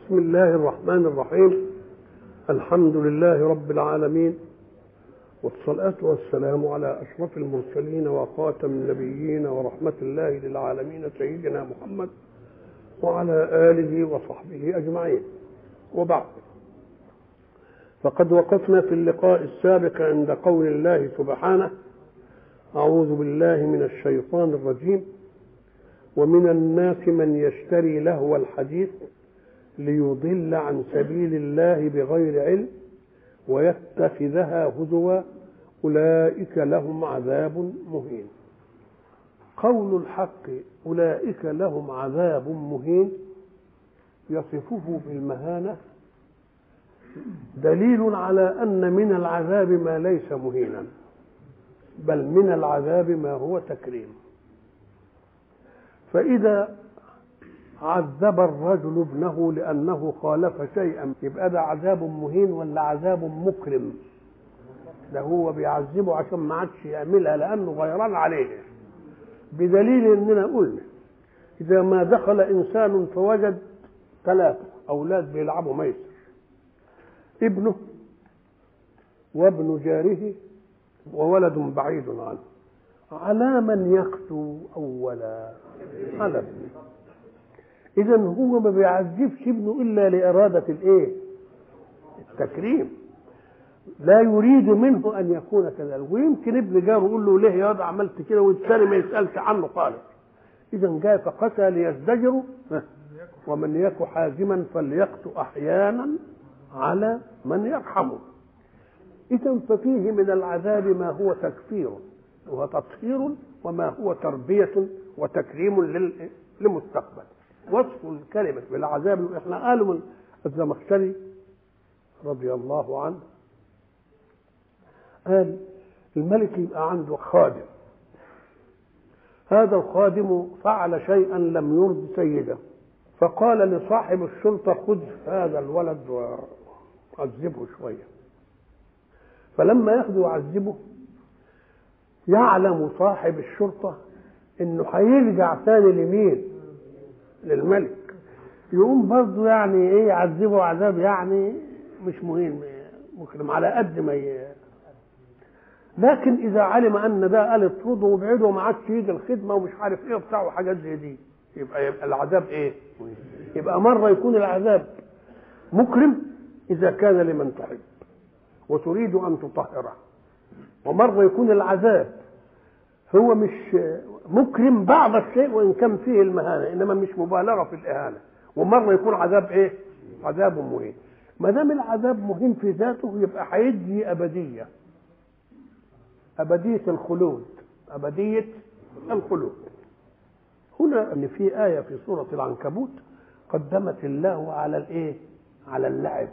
بسم الله الرحمن الرحيم الحمد لله رب العالمين والصلاة والسلام على أشرف المرسلين وخاتم النبيين ورحمة الله للعالمين سيدنا محمد وعلى آله وصحبه أجمعين وبعد فقد وقفنا في اللقاء السابق عند قول الله سبحانه أعوذ بالله من الشيطان الرجيم ومن الناس من يشتري لهو الحديث ليضل عن سبيل الله بغير علم ويتخذها هزوا أولئك لهم عذاب مهين قول الحق أولئك لهم عذاب مهين يصفه بالمهانة دليل على أن من العذاب ما ليس مهينا بل من العذاب ما هو تكريم فإذا عذب الرجل ابنه لأنه خالف شيئا يبقى ده عذاب مهين ولا عذاب مكرم ده هو بيعذبه عشان ما عادش يعملها لأنه غيران عليه بدليل إننا قلنا إذا ما دخل إنسان فوجد ثلاثة أولاد بيلعبوا ميسر ابنه وابن جاره وولد بعيد عنه على من يقسو أولا على ابنه إذا هو ما بيعذبش ابنه إلا لإرادة الإيه؟ التكريم لا يريد منه أن يكون كذلك ويمكن ابن جاره يقول له ليه يا عملت كده والثاني ما يسألش عنه خالص إذا جاء فقسى ليزدجروا ومن يك حازما فليقت أحيانا على من يرحمه إذا ففيه من العذاب ما هو تكفير وتطهير وما هو تربية وتكريم للمستقبل وصف الكلمة بالعذاب احنا قالوا من الزمخشري رضي الله عنه قال الملك يبقى عنده خادم هذا الخادم فعل شيئا لم يرض سيده فقال لصاحب الشرطة خذ هذا الولد وعذبه شوية فلما ياخده ويعذبه يعلم صاحب الشرطة انه هيرجع ثاني لمين للملك يقوم برضه يعني ايه يعذبه عذاب يعني مش مهم مكرم على قد ما ي... لكن اذا علم ان ده قال اطرده وابعده وما عادش يجي الخدمه ومش عارف ايه وبتاع وحاجات زي دي يبقى يبقى العذاب ايه؟ يبقى مره يكون العذاب مكرم اذا كان لمن تحب وتريد ان تطهره ومره يكون العذاب هو مش مكرم بعض الشيء وان كان فيه المهانه انما مش مبالغه في الاهانه ومره يكون عذاب ايه؟ عذاب مهين ما دام العذاب مهين في ذاته يبقى هيدي ابديه ابديه الخلود ابديه الخلود هنا ان في ايه في سوره العنكبوت قدمت الله على الايه؟ على اللعب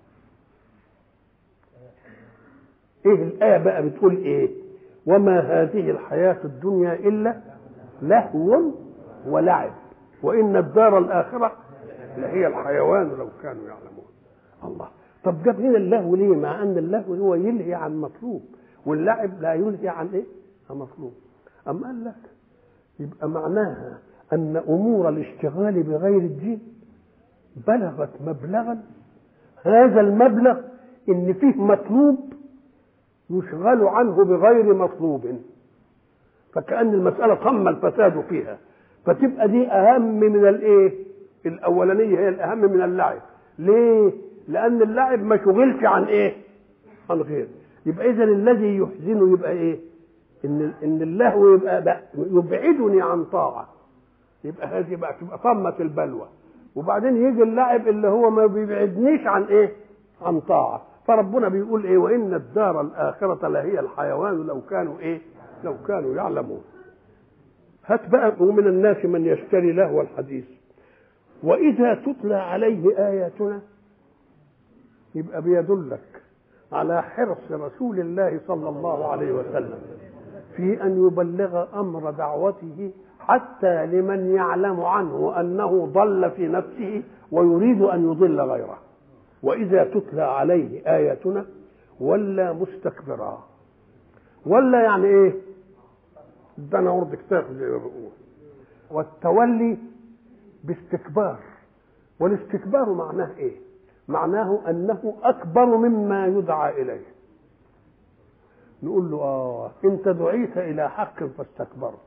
ايه الايه بقى بتقول ايه؟ وما هذه الحياة الدنيا إلا لهو ولعب وإن الدار الآخرة لهي الحيوان لو كانوا يعلمون الله طب جاب هنا اللهو ليه مع أن اللهو هو يلهي عن مطلوب واللعب لا يلهي عن إيه عن مطلوب أم قال لك يبقى معناها أن أمور الاشتغال بغير الدين بلغت مبلغا هذا المبلغ إن فيه مطلوب يشغل عنه بغير مطلوب فكأن المسألة تم الفساد فيها فتبقى دي أهم من الإيه؟ الأولانية هي الأهم من اللعب ليه؟ لأن اللعب ما شغلش عن إيه؟ عن غير يبقى إذا الذي يحزنه يبقى إيه؟ إن إن اللهو يبقى بقى يبعدني عن طاعة يبقى هذه بقى تبقى طمة البلوى وبعدين يجي اللعب اللي هو ما بيبعدنيش عن إيه؟ عن طاعة فربنا بيقول ايه وان الدار الاخره لهي الحيوان لو كانوا ايه لو كانوا يعلمون هات بقى ومن الناس من يشتري لهو الحديث واذا تتلى عليه اياتنا يبقى بيدلك على حرص رسول الله صلى الله عليه وسلم في ان يبلغ امر دعوته حتى لمن يعلم عنه انه ضل في نفسه ويريد ان يضل غيره وإذا تتلى عليه آياتنا ولا مستكبرا ولا يعني إيه؟ ده أنا عرض كتاب زي ما بقول والتولي باستكبار والاستكبار معناه ايه معناه انه اكبر مما يدعى اليه نقول له اه انت دعيت الى حق فاستكبرت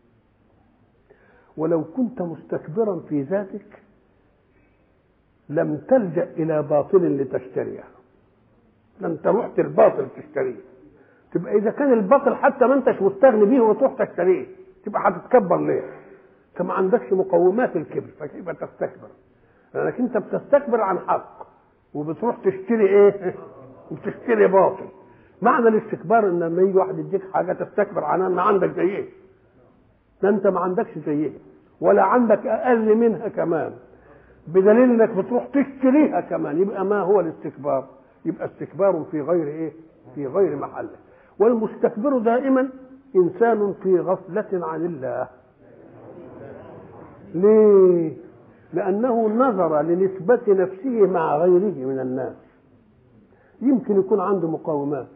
ولو كنت مستكبرا في ذاتك لم تلجا الى باطل لتشتريه ده انت رحت الباطل تشتريه تبقى اذا كان الباطل حتى ما انتش مستغني بيه وتروح تشتريه تبقى هتتكبر ليه؟ انت ما عندكش مقومات الكبر فكيف تستكبر؟ لانك انت بتستكبر عن حق وبتروح تشتري ايه؟ وتشتري باطل معنى الاستكبار ان لما يجي واحد يديك حاجه تستكبر عنها ان عندك زيه ده انت ما عندكش زيها ولا عندك اقل منها كمان بدليل انك بتروح تشتريها كمان يبقى ما هو الاستكبار يبقى استكبار في غير ايه في غير محله والمستكبر دائما انسان في غفله عن الله ليه لانه نظر لنسبه نفسه مع غيره من الناس يمكن يكون عنده مقاومات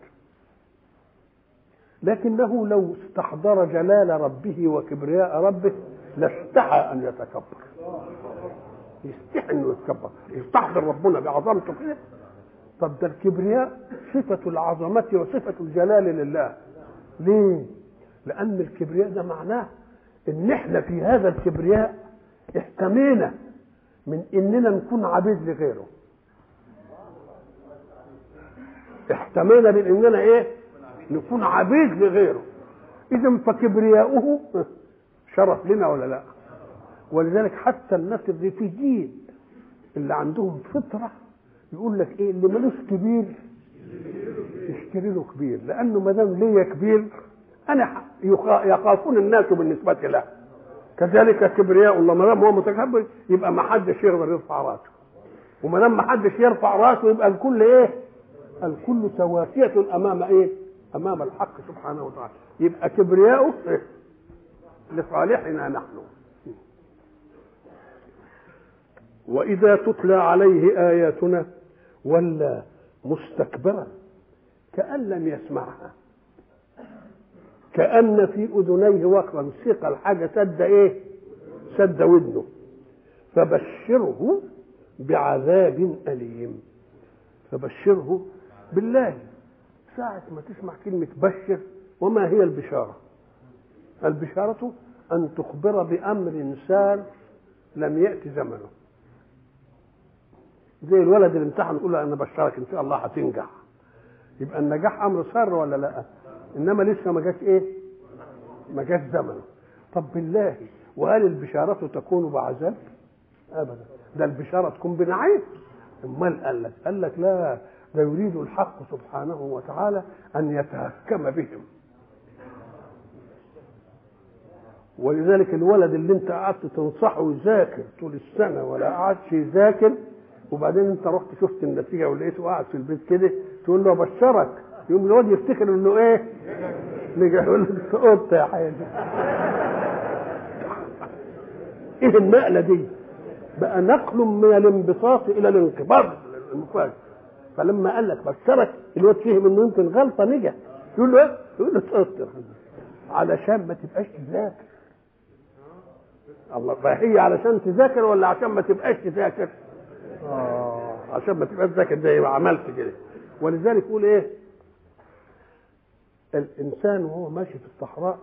لكنه لو استحضر جلال ربه وكبرياء ربه لاستحى ان يتكبر يستحي انه يتكبر يستحضر ربنا بعظمته كده طب ده الكبرياء صفة العظمة وصفة الجلال لله ليه؟ لأن الكبرياء ده معناه إن إحنا في هذا الكبرياء احتمينا من إننا نكون عبيد لغيره احتمينا من إننا إيه؟ نكون عبيد لغيره إذا فكبرياؤه شرف لنا ولا لا؟ ولذلك حتى الناس الريفيجيين اللي عندهم فطره يقول لك ايه اللي ملوش كبير يشتري له كبير لانه ما دام ليا كبير انا يخافون الناس بالنسبه له كذلك كبرياء الله ما دام هو متكبر يبقى ما حدش يقدر يرفع راسه وما دام ما حدش يرفع راسه يبقى الكل ايه؟ الكل سواسية امام ايه؟ امام الحق سبحانه وتعالى يبقى كبرياؤه إيه؟ لصالحنا نحن واذا تتلى عليه اياتنا ولى مستكبرا كأن لم يسمعها كأن في أذنيه وقرا ثقل الحاجة سد إيه؟ سد ودنه فبشره بعذاب أليم فبشره بالله ساعة ما تسمع كلمة بشر وما هي البشارة؟ البشارة أن تخبر بأمر سار لم يأتي زمنه زي الولد اللي امتحن يقول له انا بشرك ان شاء الله هتنجح يبقى النجاح امر سر ولا لا انما لسه ما جاش ايه ما جاش زمنه طب بالله وهل البشارة تكون بعذاب ابدا ده البشارة تكون بنعيم امال قال لك قال لك لا ده يريد الحق سبحانه وتعالى ان يتهكم بهم ولذلك الولد اللي انت قعدت تنصحه يذاكر طول السنه ولا قعدش يذاكر وبعدين انت رحت شفت النتيجه ولقيته قاعد في البيت كده تقول له ابشرك يقوم الواد يفتكر انه ايه؟ نجح يقول لك سقطت يا حاجه ايه النقله دي؟ بقى نقل من الانبساط الى الانقباض المفاجئ فلما قال لك بشرك الواد فهم انه يمكن غلطه نجح يقول له ايه؟ يقول له سقطت علشان ما تبقاش تذاكر الله فهي علشان تذاكر ولا عشان ما تبقاش تذاكر؟ آه عشان ما تبقاش ذاكر زي ما عملت كده ولذلك يقول ايه الانسان وهو ماشي في الصحراء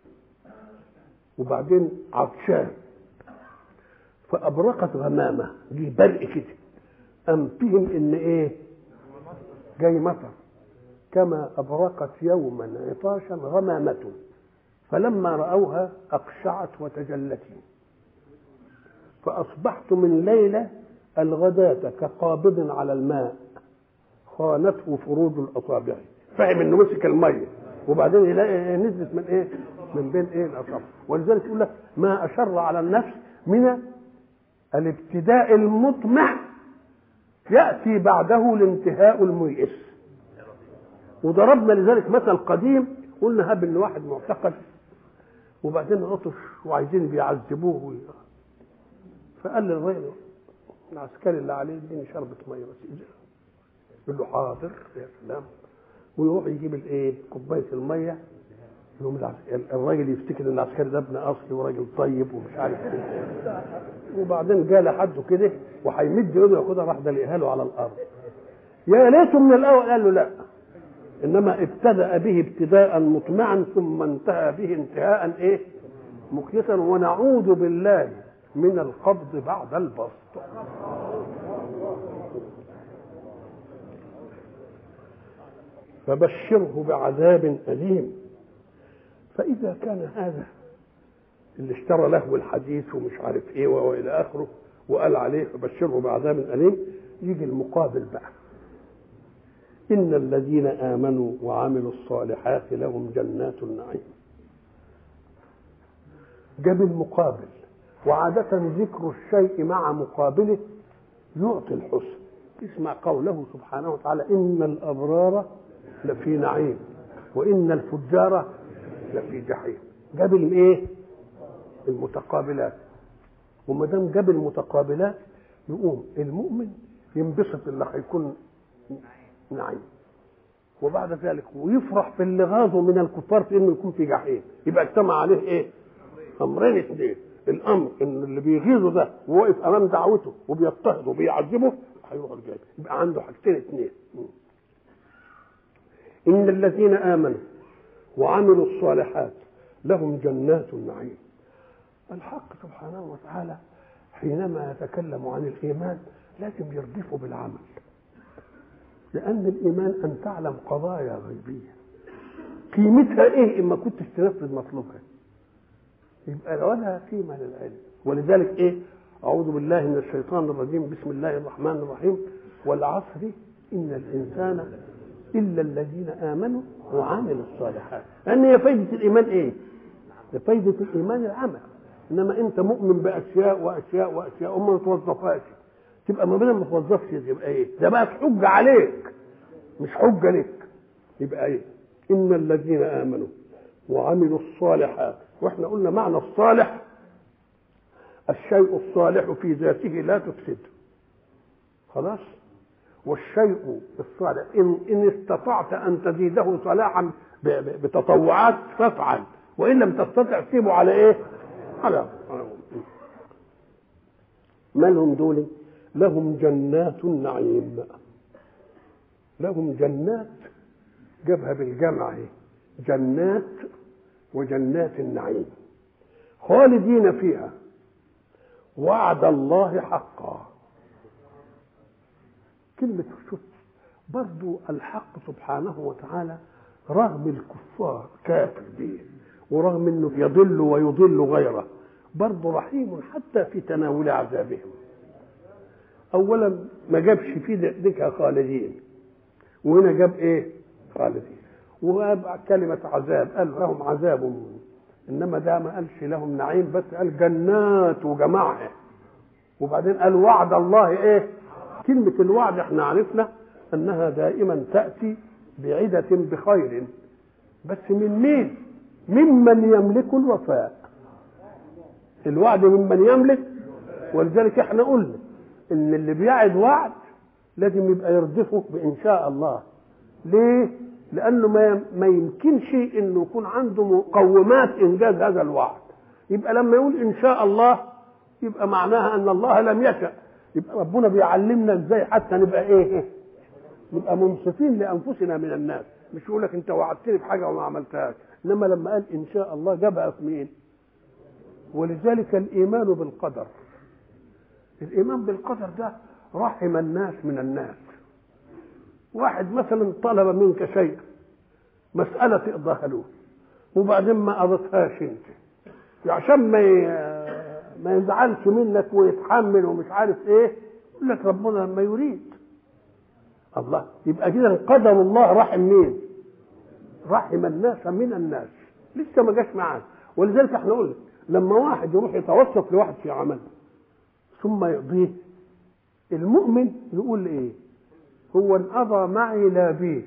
وبعدين عطشان فابرقت غمامه جه برق كده ام فهم ان ايه جاي مطر كما ابرقت يوما عطاشا غمامه فلما راوها اقشعت وتجلت فاصبحت من ليله الغداة كقابض على الماء خانته فروج الأصابع فهم إنه مسك المية وبعدين يلاقي نزلت من إيه؟ من بين إيه الأصابع ولذلك يقول لك ما أشر على النفس من الابتداء المطمع يأتي بعده الانتهاء الميئس وضربنا لذلك مثل قديم قلنا هب ان واحد معتقل وبعدين عطش وعايزين بيعذبوه فقال للراجل العسكري اللي عليه اديني شربة ميه بس يقول له حاضر يا سلام ويروح يجيب الايه كوبايه الميه يوم العسكري الراجل يفتكر ان العسكري ده ابن اصلي وراجل طيب ومش عارف ايه وبعدين جاء لحد كده وهيمد ايده ياخدها راح دلقها له على الارض يا ليته من الاول قال له لا انما ابتدا به ابتداء مطمعا ثم انتهى به انتهاء ايه مكيسا ونعوذ بالله من القبض بعد البسط فبشره بعذاب أليم فإذا كان هذا اللي اشترى له الحديث ومش عارف ايه والى اخره وقال عليه فبشره بعذاب أليم يجي المقابل بقى إن الذين آمنوا وعملوا الصالحات لهم جنات النعيم جاب المقابل وعادة ذكر الشيء مع مقابله يعطي الحسن اسمع قوله سبحانه وتعالى إن الأبرار لفي نعيم وإن الفجار لفي جحيم جاب الايه؟ المتقابلات وما دام جاب المتقابلات يقوم المؤمن ينبسط اللي هيكون نعيم وبعد ذلك ويفرح في اللي غاظه من الكفار في انه يكون في جحيم يبقى اجتمع عليه ايه؟ امرين اثنين الامر ان اللي بيغيظه ده وواقف امام دعوته وبيضطهد وبيعذبه هيروح الجنه يبقى عنده حاجتين اثنين ان الذين امنوا وعملوا الصالحات لهم جنات النعيم الحق سبحانه وتعالى حينما يتكلم عن الايمان لازم يردفه بالعمل لان الايمان ان تعلم قضايا غيبيه قيمتها ايه اما كنت تنفذ مطلوبها يبقى ولا قيمه للعلم ولذلك ايه اعوذ بالله من الشيطان الرجيم بسم الله الرحمن الرحيم والعصر ان الانسان الا الذين امنوا وعملوا الصالحات لان هي فايده الايمان ايه فايده الايمان العمل انما انت مؤمن باشياء واشياء واشياء وما توظفهاش تبقى ما بين ما توظفش يبقى ايه ده بقى حجه عليك مش حجه لك يبقى ايه ان الذين امنوا وعملوا الصالحات واحنا قلنا معنى الصالح الشيء الصالح في ذاته لا تفسده خلاص والشيء الصالح إن, إن استطعت أن تزيده صلاحا بتطوعات فافعل وإن لم تستطع سيبه على إيه؟ على ما لهم دول لهم جنات النعيم لهم جنات جابها بالجمع جنات وجنات النعيم خالدين فيها وعد الله حقا كلمة شوف برضو الحق سبحانه وتعالى رغم الكفار كافر به ورغم انه يضل ويضل غيره برضه رحيم حتى في تناول عذابهم اولا ما جابش في ذكر خالدين وهنا جاب ايه خالدين وجاب كلمة عذاب قال لهم عذاب انما ده ما قالش لهم نعيم بس قال جنات وجماعه وبعدين قال وعد الله ايه كلمة الوعد احنا عرفنا انها دائما تأتي بعدة بخير بس من مين ممن يملك الوفاء الوعد ممن يملك ولذلك احنا قلنا ان اللي بيعد وعد لازم يبقى يردفه بان شاء الله ليه لانه ما ما يمكنش انه يكون عنده مقومات انجاز هذا الوعد يبقى لما يقول ان شاء الله يبقى معناها ان الله لم يشأ يبقى ربنا بيعلمنا ازاي حتى نبقى ايه نبقى منصفين لانفسنا من الناس مش يقول لك انت وعدتني بحاجه وما عملتهاش انما لما قال ان شاء الله جابها في مين ولذلك الايمان بالقدر الايمان بالقدر ده رحم الناس من الناس واحد مثلا طلب منك شيء مسألة تقضاها له وبعدين ما قضتهاش انت عشان ما ما يزعلش منك ويتحمل ومش عارف ايه يقول لك ربنا لما يريد الله يبقى كده قدر الله رحم مين؟ رحم الناس من الناس لسه ما جاش معاك ولذلك احنا قلنا لما واحد يروح يتوسط لواحد في عمل ثم يقضيه المؤمن يقول ايه؟ هو انقضى معي لا بيه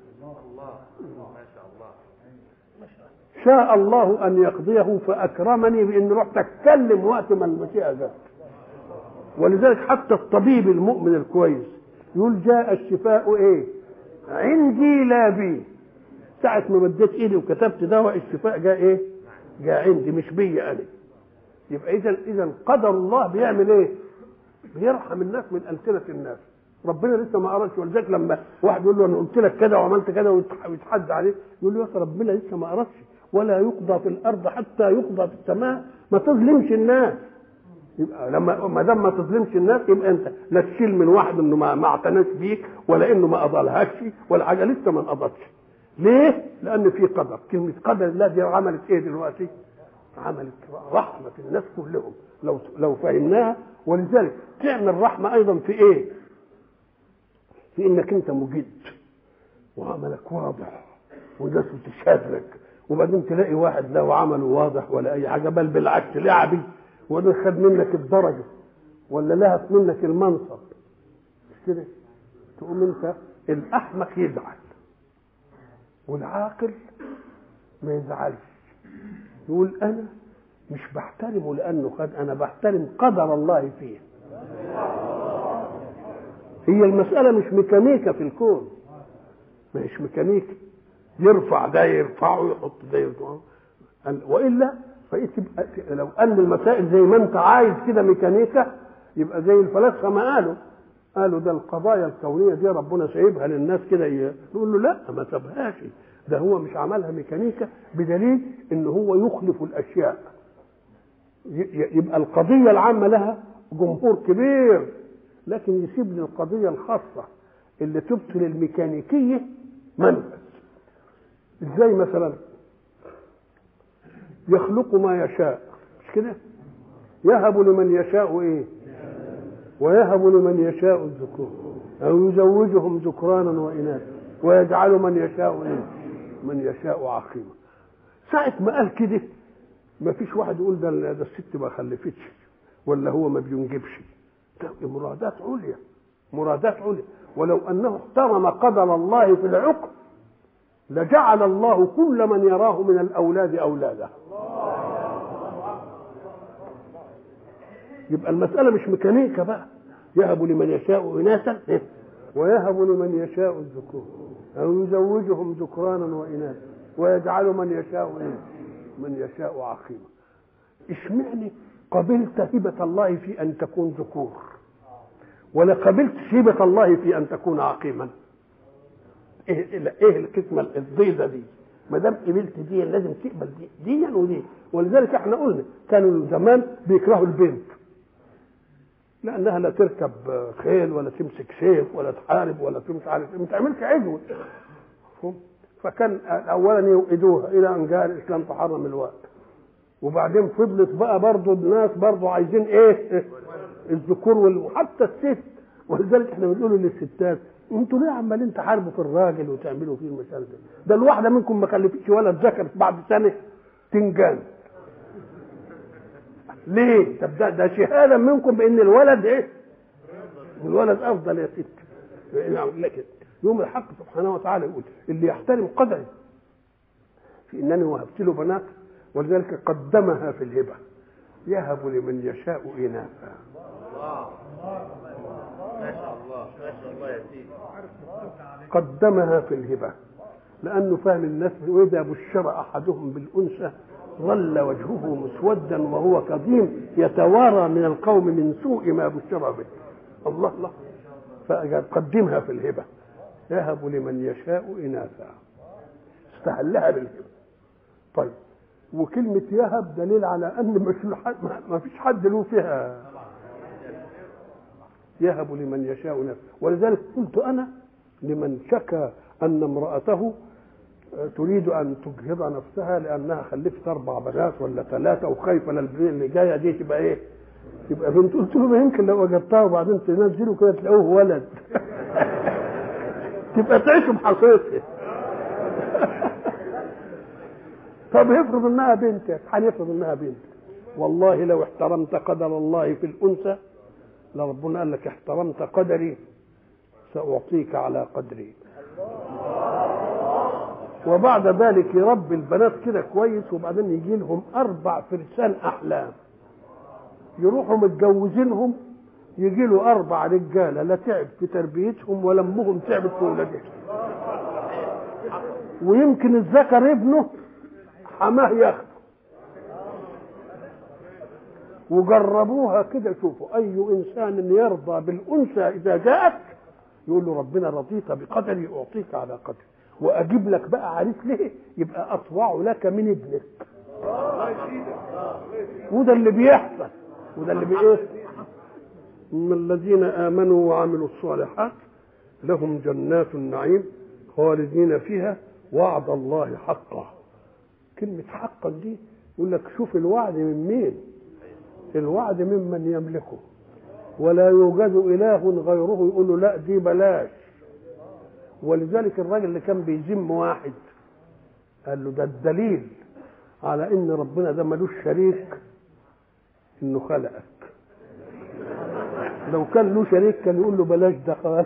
شاء الله ان يقضيه فاكرمني بان رحت اتكلم وقت ما المشيئه جت ولذلك حتى الطبيب المؤمن الكويس يقول جاء الشفاء ايه عندي لا بي ساعة ما مديت ايدي وكتبت دواء الشفاء جاء ايه؟ جاء عندي مش بيا انا يبقى اذا اذا قدر الله بيعمل ايه؟ بيرحم الناس من ألسنة الناس ربنا لسه ما قرأش ولذلك لما واحد يقول له انا قلت لك كذا وعملت كذا ويتحدى عليه يقول له يا أخي ربنا لسه ما قرأش ولا يقضى في الارض حتى يقضى في السماء ما تظلمش الناس يبقى لما ما دام ما تظلمش الناس يبقى انت لا تشيل من واحد انه ما, ما اعتناش بيك ولا انه ما قضالهاش ولا حاجه لسه ما انقضتش ليه؟ لان في قدر كلمه قدر الله دي عملت ايه دلوقتي؟ عملت رحمه الناس كلهم لو لو فهمناها ولذلك تعمل رحمه ايضا في ايه؟ في انك انت مجد وعملك واضح والناس بتشهد لك وبعدين تلاقي واحد لا عمله واضح ولا اي حاجه بل بالعكس لعبي وبعدين خد منك الدرجه ولا لهت منك المنصب مش كده تقوم انت الاحمق يزعل والعاقل ما يزعلش يقول انا مش بحترمه لانه خد انا بحترم قدر الله فيه هي المساله مش ميكانيكا في الكون مش ميكانيكا يرفع ده يرفعه يحط ده يرفعه والا فيبقى لو ان المسائل زي ما انت عايز كده ميكانيكا يبقى زي الفلاسفه ما قالوا قالوا ده القضايا الكونيه دي ربنا سايبها للناس كده نقول له لا ما سابهاش ده هو مش عملها ميكانيكا بدليل ان هو يخلف الاشياء يبقى القضيه العامه لها جمهور كبير لكن يسيب للقضيه الخاصه اللي تبطل الميكانيكيه منفذ ازاي مثلا يخلق ما يشاء مش كده يهب لمن يشاء ايه ويهب لمن يشاء الذكور او يزوجهم ذكرانا واناثا ويجعل من يشاء ايه من يشاء عقيما ساعة ما قال كده ما فيش واحد يقول ده ده الست ما خلفتش ولا هو ما بينجبش ده مرادات عليا مرادات عليا ولو انه احترم قدر الله في العقل لجعل الله كل من يراه من الاولاد اولاده يبقى المساله مش ميكانيكا بقى يهب لمن يشاء اناثا ويهب لمن يشاء الذكور او يزوجهم ذكرانا واناثا ويجعل من يشاء إيه؟ من يشاء عقيما اشمعنى قبلت هبه الله في ان تكون ذكور ولا قبلت هبه الله في ان تكون عقيما ايه ايه القسمه الضيضه دي ما دام قبلت دي لازم تقبل دي دي ودي ولذلك احنا قلنا كانوا زمان بيكرهوا البنت لانها لا تركب خيل ولا تمسك سيف ولا تحارب ولا مش عارف ما تعملش عدوى فكان اولا يوئدوها الى ان جاء الاسلام فحرم الوقت وبعدين فضلت بقى برضه الناس برضه عايزين ايه الذكور وحتى الست ولذلك احنا بنقول للستات انتوا ليه عمالين تحاربوا في الراجل وتعملوا فيه المسائل دي؟ ده الواحده منكم ما خلفتش ولد ذكر بعد سنه تنجان. ليه؟ طب ده, ده شهاده منكم بان الولد ايه؟ الولد افضل يا ست. لكن يوم الحق سبحانه وتعالى يقول اللي يحترم قدري في انني وهبت له بنات ولذلك قدمها في الهبه يهب لمن يشاء اناثا. قدمها في الهبة لأنه فهم الناس وإذا بشر أحدهم بالأنثى ظل وجهه مسودا وهو كظيم يتوارى من القوم من سوء ما بشر به الله الله فقدمها في الهبة يهب لمن يشاء إناثا استهلها بالهبة طيب وكلمة يهب دليل على أن مش ما فيش حد له فيها يهب لمن يشاء نفسه ولذلك قلت انا لمن شكى ان امراته تريد ان تجهض نفسها لانها خلفت اربع بنات ولا ثلاثه وخايفه للبنيه اللي جايه دي تبقى ايه؟ تبقى بنت قلت له ما يمكن لو وجدتها وبعدين تنزله كده تلاقوه ولد تبقى تعيشوا بحصيصه طب افرض انها بنت هنفرض انها بنت والله لو احترمت قدر الله في الانثى لربنا قال لك احترمت قدري سأعطيك على قدري وبعد ذلك يربي البنات كده كويس وبعدين يجي لهم أربع فرسان أحلام يروحوا متجوزينهم يجي له أربع رجالة لا تعب في تربيتهم ولا أمهم تعبت في ولادهم ويمكن الذكر ابنه حماه ياخده وجربوها كده شوفوا اي انسان يرضى بالانثى اذا جاءت يقول له ربنا رضيت بقدري اعطيك على قدري واجيب لك بقى عريس ليه يبقى اطوع لك من ابنك وده اللي بيحصل وده اللي بايه ان الذين امنوا وعملوا الصالحات لهم جنات النعيم خالدين فيها وعد الله حقا كلمة حقا دي يقول لك شوف الوعد من مين الوعد ممن يملكه ولا يوجد إله غيره يقول له لا دي بلاش ولذلك الراجل اللي كان بيذم واحد قال له ده الدليل على ان ربنا ده ملوش شريك انه خلقك لو كان له شريك كان يقول له بلاش ده خالص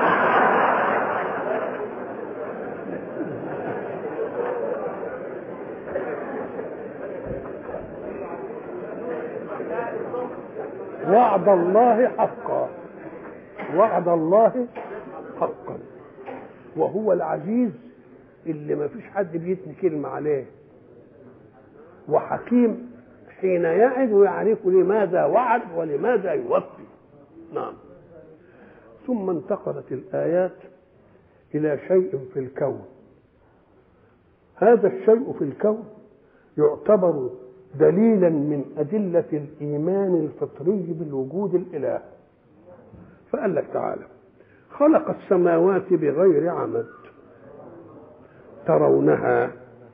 وعد الله حقا وعد الله حقا وهو العزيز اللي ما فيش حد بيتني كلمة عليه وحكيم حين يعد ويعرف لماذا وعد ولماذا يوفي نعم ثم انتقلت الآيات إلى شيء في الكون هذا الشيء في الكون يعتبر دليلا من أدلة الإيمان الفطري بالوجود الإله فقال لك تعالى خلق السماوات بغير عمد ترونها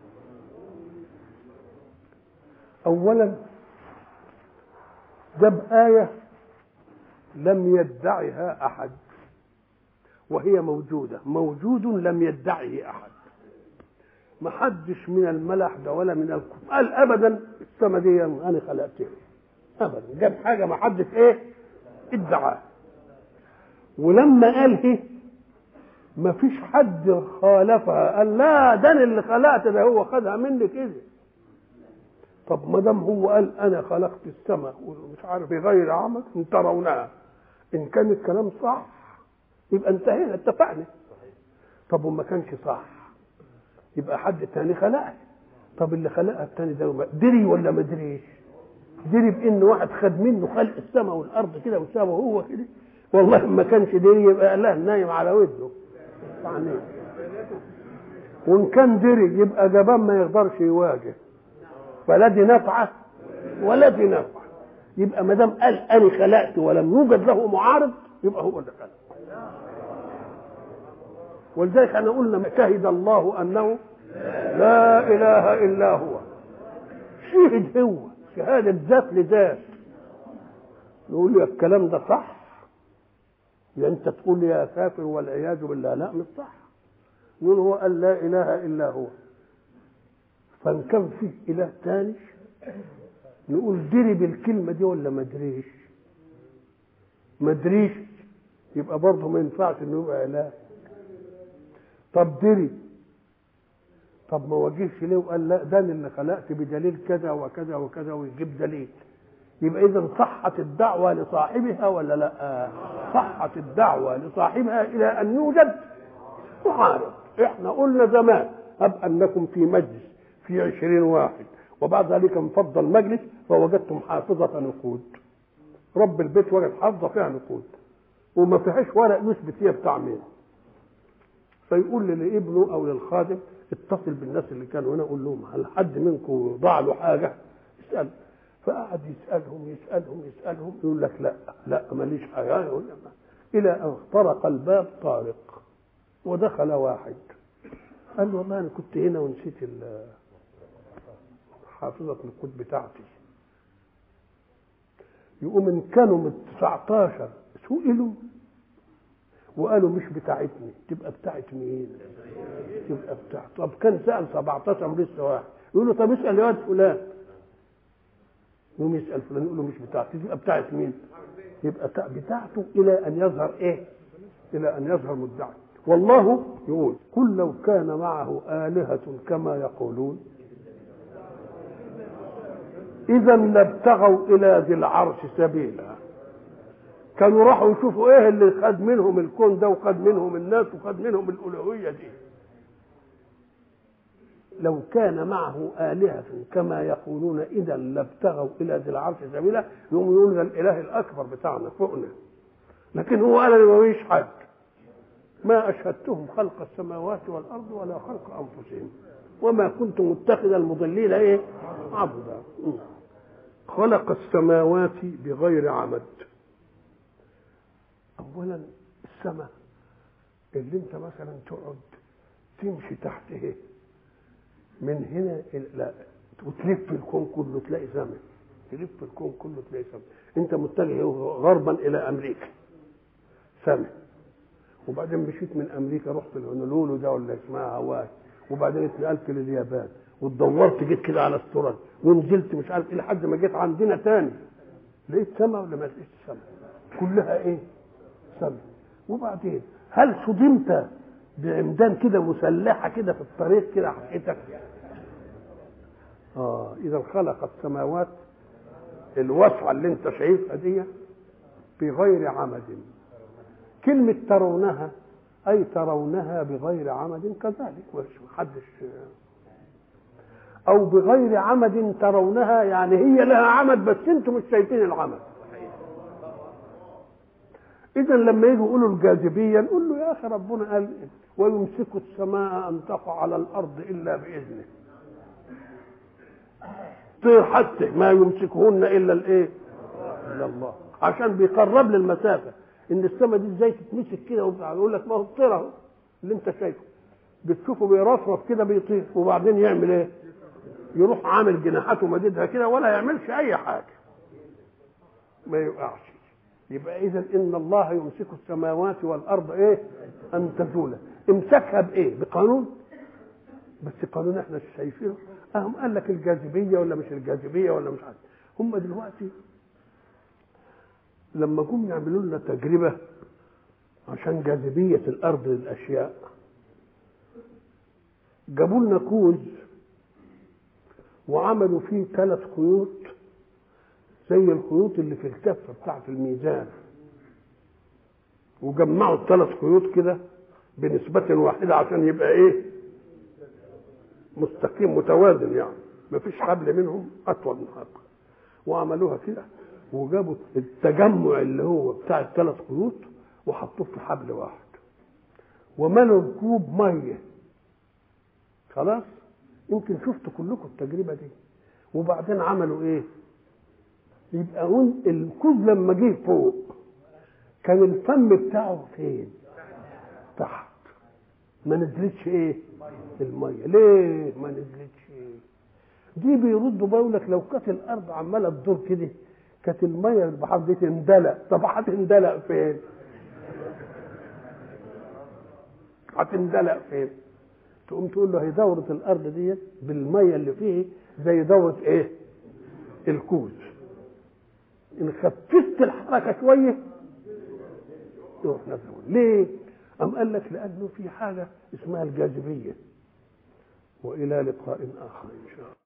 أولا جاب آية لم يدعها أحد وهي موجودة موجود لم يدعه أحد ما حدش من الملح ده ولا من الكفر قال ابدا السما دي انا خلقتها ابدا جاب حاجه ما حدش ايه ادعاها ولما قال هي ما فيش حد خالفها قال لا ده انا اللي خلقت ده هو خدها مني كده طب ما دام هو قال انا خلقت السماء ومش عارف بغير عمد ان ترونها ان كان الكلام صح يبقى انتهينا اتفقنا طب وما كانش صح يبقى حد تاني خلقها طب اللي خلقها التاني ده دري ولا ما دريش دري بان واحد خد منه خلق السماء والارض كده وسابه هو كده والله ما كانش دري يبقى الله نايم على وده يعني وان كان دري يبقى جبان ما يقدرش يواجه فلا دي نفعه ولا دي نفعه يبقى ما دام قال انا خلقت ولم يوجد له معارض يبقى هو اللي خلق ولذلك احنا قلنا شهد الله انه لا اله الا هو شهد هو شهادة ذات لذات نقول له الكلام ده صح يا انت تقول يا كافر والعياذ بالله لا مش صح نقول هو قال لا اله الا هو فان كان فيه اله تاني نقول دري بالكلمه دي ولا ما دريش ما دريش يبقى برضه ما ينفعش انه يبقى اله طب دري طب ما وجهش ليه وقال لا ده اللي خلقت بدليل كذا وكذا وكذا ويجيب دليل يبقى اذا صحت الدعوه لصاحبها ولا لا صحت الدعوه لصاحبها الى ان يوجد معارض احنا قلنا زمان اب انكم في مجلس في عشرين واحد وبعد ذلك انفض المجلس فوجدتم حافظة نقود رب البيت وجد حافظة فيها نقود وما فيهاش ورق يثبت هي بتاع مين فيقول لابنه او للخادم اتصل بالناس اللي كانوا هنا قول لهم هل حد منكم ضاع له حاجه؟ اسال فقعد يسالهم يسالهم يسالهم يقول لك لا لا ماليش حاجه يقول لا الى ان طرق الباب طارق ودخل واحد قال له والله انا كنت هنا ونسيت حافظه القد بتاعتي يقوم ان كانوا من 19 سئلوا وقالوا مش بتاعتني تبقى بتاعت مين؟ تبقى بتاعت طب كان سال 17 لسه واحد يقول له طب اسال يا واد فلان يقوم يسال فلان يقول له مش بتاعتي تبقى بتاعت مين؟ يبقى بتاعته الى ان يظهر ايه؟ الى ان يظهر مدعي والله يقول قل لو كان معه آلهة كما يقولون إذا لابتغوا إلى ذي العرش سبيلا كانوا راحوا يشوفوا ايه اللي خد منهم الكون ده وخد منهم الناس وخد منهم الالوهيه دي لو كان معه آلهة كما يقولون إذا لابتغوا إلى ذي العرش سبيلا يقوم يقول ده الإله الأكبر بتاعنا فوقنا لكن هو قال أنا ما فيش حد ما أشهدتهم خلق السماوات والأرض ولا خلق أنفسهم وما كنت متخذ المضلين إيه عبدا خلق السماوات بغير عمد أولا السماء اللي أنت مثلا تقعد تمشي تحته من هنا لا وتلف الكون كله تلاقي سماء تلف الكون كله تلاقي سماء انت متجه غربا الى امريكا سماء وبعدين مشيت من امريكا رحت الهونولولو ده ولا اسمها هواي وبعدين اتنقلت لليابان واتدورت جيت كده على استراليا ونزلت مش عارف ايه لحد ما جيت عندنا تاني لقيت سماء ولا ما لقيتش سماء كلها ايه سماء وبعدين هل صدمت بعمدان كده مسلحه كده في الطريق كده حقيقتك اه اذا خلق السماوات الوسعه اللي انت شايفها دي بغير عمد كلمه ترونها اي ترونها بغير عمد كذلك مش محدش او بغير عمد ترونها يعني هي لها عمد بس انتم مش شايفين العمد اذا لما يجوا يقولوا الجاذبيه نقول له يا اخي ربنا قال ويمسك السماء ان تقع على الارض الا باذنه طير حتى ما يمسكهن الا الايه الا الله عشان بيقرب للمسافه ان السماء دي ازاي تتمسك كده وبتاع يقول لك ما هو الطير اهو اللي انت شايفه بتشوفه بيرفرف كده بيطير وبعدين يعمل ايه يروح عامل جناحاته مددها كده ولا يعملش اي حاجه ما يوقعش يبقى اذا ان الله يمسك السماوات والارض ايه ان تزولا امسكها بايه بقانون بس قانون احنا مش شايفينه اهم قال لك الجاذبيه ولا مش الجاذبيه ولا مش عارف هم دلوقتي لما جم يعملوا لنا تجربه عشان جاذبيه الارض للاشياء جابوا لنا كوز وعملوا فيه ثلاث خيوط زي الخيوط اللي في الكفه بتاعت الميزان وجمعوا الثلاث خيوط كده بنسبة واحدة عشان يبقى ايه مستقيم متوازن يعني مفيش حبل منهم اطول من حبل وعملوها كده وجابوا التجمع اللي هو بتاع الثلاث خيوط وحطوه في حبل واحد وملوا الكوب ميه خلاص يمكن شفتوا كلكم التجربه دي وبعدين عملوا ايه يبقى الكوب لما جه فوق كان الفم بتاعه فين تحت ما نزلتش ايه الميه ليه ما نزلتش ايه دي بيردوا بقول لك لو كانت الارض عماله تدور كده كانت الميه البحر دي تندلق طب هتندلق فين هتندلق فين تقوم تقول له هي دورة الأرض دي بالمية اللي فيه زي دورة إيه؟ الكوز. إن خففت الحركة شوية يروح نزل ليه؟ أم قال لك لأنه في حاجة اسمها الجاذبية وإلى لقاء آخر إن شاء الله